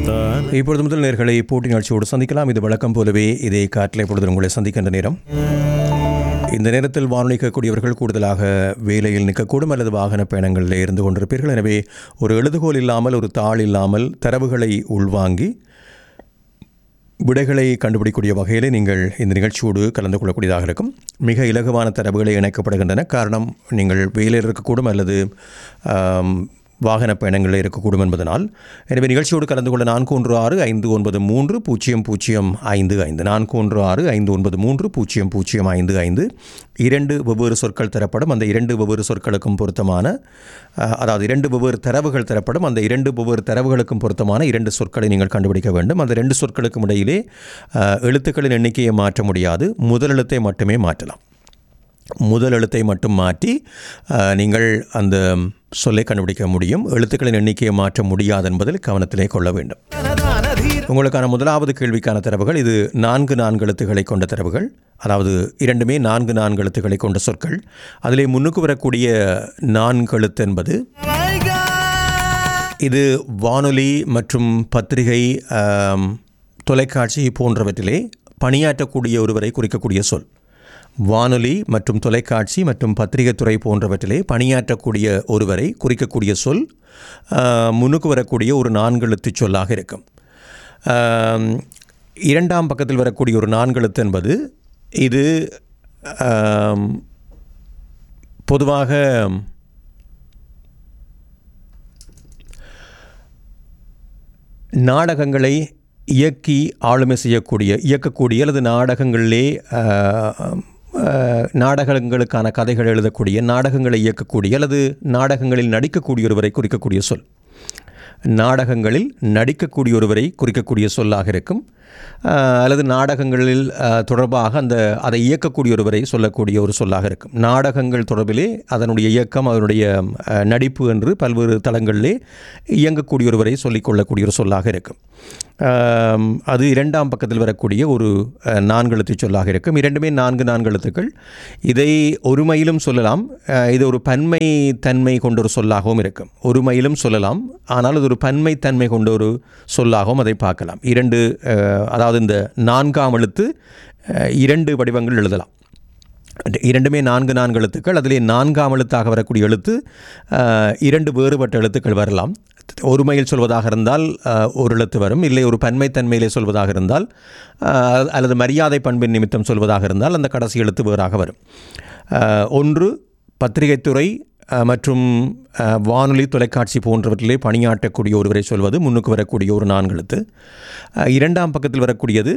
தான் இப்பொழுது முதல் நேர்களை போட்டி நிகழ்ச்சியோடு சந்திக்கலாம் இது வழக்கம் போலவே இதே காட்டில் இப்பொழுது உங்களை சந்திக்கின்ற நேரம் இந்த நேரத்தில் வானொலி கேட்கக்கூடியவர்கள் கூடுதலாக வேலையில் நிற்கக்கூடும் அல்லது வாகன பயணங்களில் இருந்து கொண்டிருப்பீர்கள் எனவே ஒரு எழுதுகோல் இல்லாமல் ஒரு தாள் இல்லாமல் தரவுகளை உள்வாங்கி விடைகளை கண்டுபிடிக்கக்கூடிய வகையில் நீங்கள் இந்த நிகழ்ச்சியோடு கலந்து கொள்ளக்கூடியதாக இருக்கும் மிக இலகுவான தரவுகளை இணைக்கப்படுகின்றன காரணம் நீங்கள் வேலையில் இருக்கக்கூடும் அல்லது ஆம், வாகன பயணங்களில் இருக்கக்கூடும் என்பதனால் எனவே நிகழ்ச்சியோடு கலந்து கொள்ள நான்கு ஒன்று ஆறு ஐந்து ஒன்பது மூன்று பூஜ்ஜியம் பூஜ்ஜியம் ஐந்து ஐந்து நான்கு ஒன்று ஆறு ஐந்து ஒன்பது மூன்று பூஜ்ஜியம் பூஜ்ஜியம் ஐந்து ஐந்து இரண்டு வெவ்வேறு சொற்கள் தரப்படும் அந்த இரண்டு வெவ்வேறு சொற்களுக்கும் பொருத்தமான அஹ், அதாவது இரண்டு வெவ்வேறு தரவுகள் தரப்படும் அந்த இரண்டு வெவ்வேறு தரவுகளுக்கும் பொருத்தமான இரண்டு சொற்களை நீங்கள் கண்டுபிடிக்க வேண்டும் அந்த ரெண்டு சொற்களுக்கும் இடையிலே அஹ், எழுத்துக்களின் எண்ணிக்கையை மாற்ற முடியாது முதல் எழுத்தை மட்டுமே மாற்றலாம் முதல் எழுத்தை மட்டும் மாற்றி அஹ், நீங்கள் அந்த சொல்லை கண்டுபிடிக்க முடியும் எழுத்துக்களின் எண்ணிக்கையை மாற்ற முடியாது என்பதில் கவனத்திலே கொள்ள வேண்டும் உங்களுக்கான முதலாவது கேள்விக்கான தரவுகள் இது நான்கு நான்கு எழுத்துக்களை கொண்ட தரவுகள் அதாவது இரண்டுமே நான்கு நான்கு எழுத்துக்களை கொண்ட சொற்கள் அதிலே முன்னுக்கு வரக்கூடிய நான்கு எழுத்து என்பது இது வானொலி மற்றும் பத்திரிகை ஆம், தொலைக்காட்சி போன்றவற்றிலே பணியாற்றக்கூடிய ஒருவரை குறிக்கக்கூடிய சொல் வானொலி மற்றும் தொலைக்காட்சி மற்றும் பத்திரிகை துறை போன்றவற்றிலே பணியாற்றக்கூடிய ஒருவரை குறிக்கக்கூடிய சொல் ஆ, முன்னுக்கு வரக்கூடிய ஒரு நான்கு எழுத்து சொல்லாக இருக்கும் ஆம், இரண்டாம் பக்கத்தில் வரக்கூடிய ஒரு நான்கு எழுத்து என்பது இது ஆம், பொதுவாக நாடகங்களை இயக்கி ஆளுமை செய்யக்கூடிய இயக்கக்கூடிய அல்லது நாடகங்களிலே ஆஹ், ஆஹ், நாடகங்களுக்கான கதைகள் எழுதக்கூடிய நாடகங்களை இயக்கக்கூடிய அல்லது நாடகங்களில் நடிக்கக்கூடிய ஒருவரை குறிக்கக்கூடிய சொல் நாடகங்களில் நடிக்கக்கூடிய ஒருவரை குறிக்கக்கூடிய சொல்லாக இருக்கும் ஆஹ், அல்லது நாடகங்களில் ஆஹ், தொடர்பாக அந்த அதை இயக்கக்கூடிய ஒருவரை சொல்லக்கூடிய ஒரு சொல்லாக இருக்கும் நாடகங்கள் தொடர்பிலே அதனுடைய இயக்கம் அதனுடைய ஆஹ், நடிப்பு என்று பல்வேறு தளங்களிலே இயங்கக்கூடிய ஒருவரை சொல்லிக்கொள்ளக்கூடிய ஒரு சொல்லாக இருக்கும் ஆம், அது இரண்டாம் பக்கத்தில் வரக்கூடிய ஒரு அஹ், நான்கு எழுத்து சொல்லாக இருக்கும் இரண்டுமே நான்கு நான்கு எழுத்துக்கள் இதை ஒருமையிலும் சொல்லலாம் அஹ், இது ஒரு பன்மை தன்மை கொண்ட ஒரு சொல்லாகவும் இருக்கும் ஒருமையிலும் சொல்லலாம் ஆனால் அது ஒரு பன்மை தன்மை கொண்ட ஒரு சொல்லாகவும் அதை பார்க்கலாம் இரண்டு அஹ், அதாவது இந்த நான்காம் எழுத்து அஹ், இரண்டு வடிவங்கள் எழுதலாம் இரண்டுமே நான்கு நான்கு எழுத்துக்கள் அதிலே நான்காம் எழுத்தாக வரக்கூடிய எழுத்து அஹ், இரண்டு வேறுபட்ட எழுத்துக்கள் வரலாம் ஒருமையில் சொல்வதாக இருந்தால் அஹ், ஒரு எழுத்து வரும் இல்லை ஒரு பன்மைத்தன்மையிலே சொல்வதாக இருந்தால் அஹ், அல்லது மரியாதை பண்பின் நிமித்தம் சொல்வதாக இருந்தால் அந்த கடைசி எழுத்து வேறாக வரும் அஹ், ஒன்று பத்திரிகைத்துறை அஹ், மற்றும் அஹ், வானொலி தொலைக்காட்சி போன்றவற்றிலே பணியாற்றக்கூடிய ஒருவரை சொல்வது முன்னுக்கு வரக்கூடிய ஒரு நான்கு எழுத்து அஹ், இரண்டாம் பக்கத்தில் வரக்கூடியது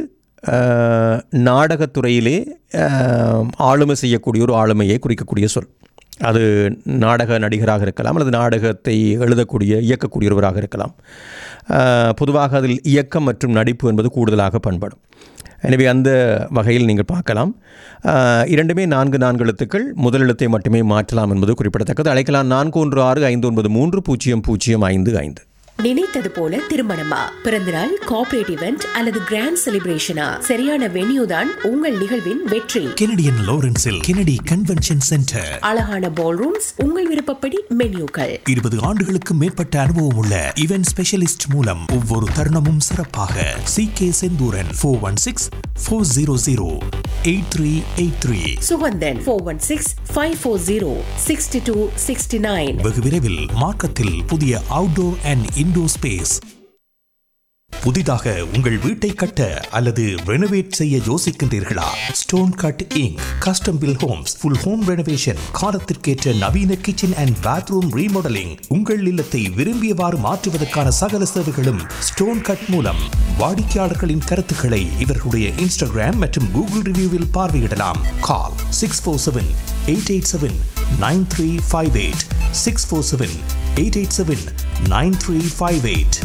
அஹ், நாடகத்துறையிலே அஹ், ஆளுமை செய்யக்கூடிய ஒரு ஆளுமையை குறிக்கக்கூடிய சொல் அது நாடக நடிகராக இருக்கலாம் அல்லது நாடகத்தை எழுதக்கூடிய இயக்கக்கூடிய ஒருவராக இருக்கலாம் அஹ், பொதுவாக அதில் இயக்கம் மற்றும் நடிப்பு என்பது கூடுதலாக பண்படும் எனவே அந்த வகையில் நீங்கள் பார்க்கலாம் அஹ், இரண்டுமே நான்கு நான்கு எழுத்துக்கள் முதல் எழுத்தை மட்டுமே மாற்றலாம் என்பது குறிப்பிடத்தக்கது அழைக்கலாம் நான்கு ஒன்று ஆறு ஐந்து ஒன்பது மூன்று பூஜ்ஜியம் பூஜ்ஜியம் ஐந்து ஐந்து நினைத்தது போல திருமணமா பிறந்தநாள் கார்ப்பரேட் இவெண்ட் அல்லது கிராண்ட் செலிப்ரேஷனா சரியான வென்யூ தான் உங்கள் நிகழ்வின் வெற்றி கெனடியன் லாரன்ஸில் கெனடி கன்வென்ஷன் சென்டர் அழகான பால் ரூம்ஸ் உங்கள் விருப்பப்படி மென்யூக்கள் இருபது ஆண்டுகளுக்கு மேற்பட்ட அனுபவம் உள்ள இவென்ட் ஸ்பெஷலிஸ்ட் மூலம் ஒவ்வொரு தருணமும் சிறப்பாக C K Senthuran four one six four zero zero eight three eight three Suganthan four one six five four zero sixty two sixty nine வெகு விரைவில் மார்க்கத்தில் புதிய அவுட்டோர் அண்ட் இன்டோர் ஸ்பேஸ் புதிதாக உங்கள் வீட்டை கட்ட அல்லது ரெனோவேட் செய்ய யோசிக்கின்றீர்களா stone cut inc custom built homes full home renovation காலத்திற்கேற்ற நவீன கிச்சன் அண்ட் பாத்ரூம் ரீமாடலிங் உங்கள் இல்லத்தை விரும்பியவாறு மாற்றுவதற்கான சகல சேவைகளும் ஸ்டோன் கட் மூலம் வாடிக்கையாளர்களின் கருத்துக்களை இவர்களுடைய இன்ஸ்டாகிராம் மற்றும் கூகுள் ரிவ்யூவில் பார்வையிடலாம் call six four seven eight eight seven nine three five eight six four seven eight eight seven nine three five eight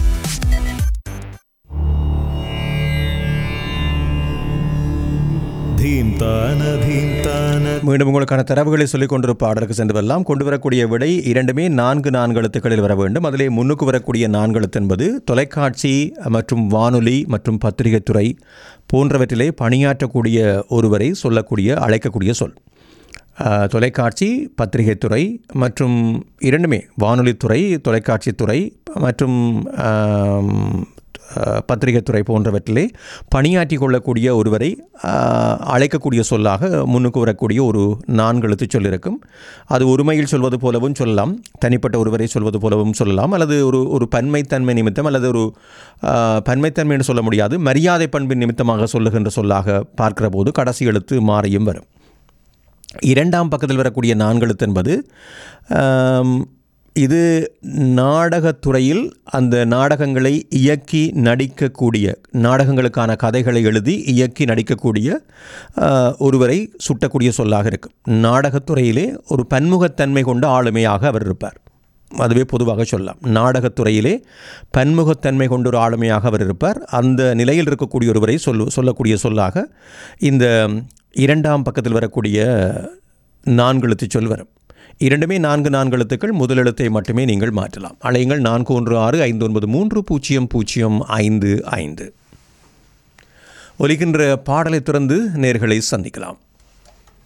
தீம் தான தீம் தான மீண்டும் உங்களுக்கான தரவுகளை சொல்லிக் கொண்டிருப்ப பாடலுக்கு சென்று வரலாம் கொண்டு வரக்கூடிய விடை இரண்டுமே நான்கு நான்கு எழுத்துக்களில் வர வேண்டும் அதிலே முன்னுக்கு வரக்கூடிய நான்கு எழுத்து என்பது தொலைக்காட்சி மற்றும் வானொலி மற்றும் பத்திரிகை துறை போன்றவற்றிலே பணியாற்றக்கூடிய ஒருவரை சொல்லக்கூடிய அழைக்கக்கூடிய சொல் அஹ், தொலைக்காட்சி பத்திரிகைத்துறை மற்றும் இரண்டுமே வானொலித்துறை தொலைக்காட்சித்துறை மற்றும் ஆம், அஹ், பத்திரிகைத்துறை போன்றவற்றிலே பணியாற்றி கொள்ளக்கூடிய ஒருவரை அஹ், அழைக்கக்கூடிய சொல்லாக முன்னுக்கு வரக்கூடிய ஒரு நான்கெழுத்து சொல் இருக்கும் அது ஒருமையில் சொல்வது போலவும் சொல்லலாம் தனிப்பட்ட ஒருவரை சொல்வது போலவும் சொல்லலாம் அல்லது ஒரு ஒரு பன்மைத்தன்மை நிமித்தம் அல்லது ஒரு அஹ், பன்மைத்தன்மை என்று சொல்ல முடியாது மரியாதை பண்பின் நிமித்தமாக சொல்லுகின்ற சொல்லாக பார்க்கிற போது கடைசி எழுத்து மாறியும் வரும் இரண்டாம் பக்கத்தில் வரக்கூடிய நான்கெழுத்து என்பது ஆம், இது நாடகத்துறையில் அந்த நாடகங்களை இயக்கி நடிக்கக்கூடிய நாடகங்களுக்கான கதைகளை எழுதி இயக்கி நடிக்கக்கூடிய ஆ, ஒருவரை சுட்டக்கூடிய சொல்லாக இருக்கும் நாடகத்துறையிலே ஒரு பன்முகத்தன்மை கொண்ட ஆளுமையாக அவர் இருப்பார் அதுவே பொதுவாக சொல்லலாம் நாடகத்துறையிலே பன்முகத்தன்மை கொண்ட ஒரு ஆளுமையாக அவர் இருப்பார் அந்த நிலையில் இருக்கக்கூடிய ஒருவரை சொல் சொல்லக்கூடிய சொல்லாக இந்த இரண்டாம் பக்கத்தில் வரக்கூடிய நான்கெழுத்து சொல் வரும் இரண்டுமே நான்கு நான்கு எழுத்துக்கள் முதல் எழுத்தை மட்டுமே நீங்கள் மாற்றலாம் அலையுங்கள் நான்கு ஒன்று ஆறு ஐந்து ஒன்பது மூன்று பூஜ்ஜியம் பூஜ்ஜியம் ஐந்து ஐந்து ஒலிக்கின்ற பாடலை திறந்து நேர்களை சந்திக்கலாம்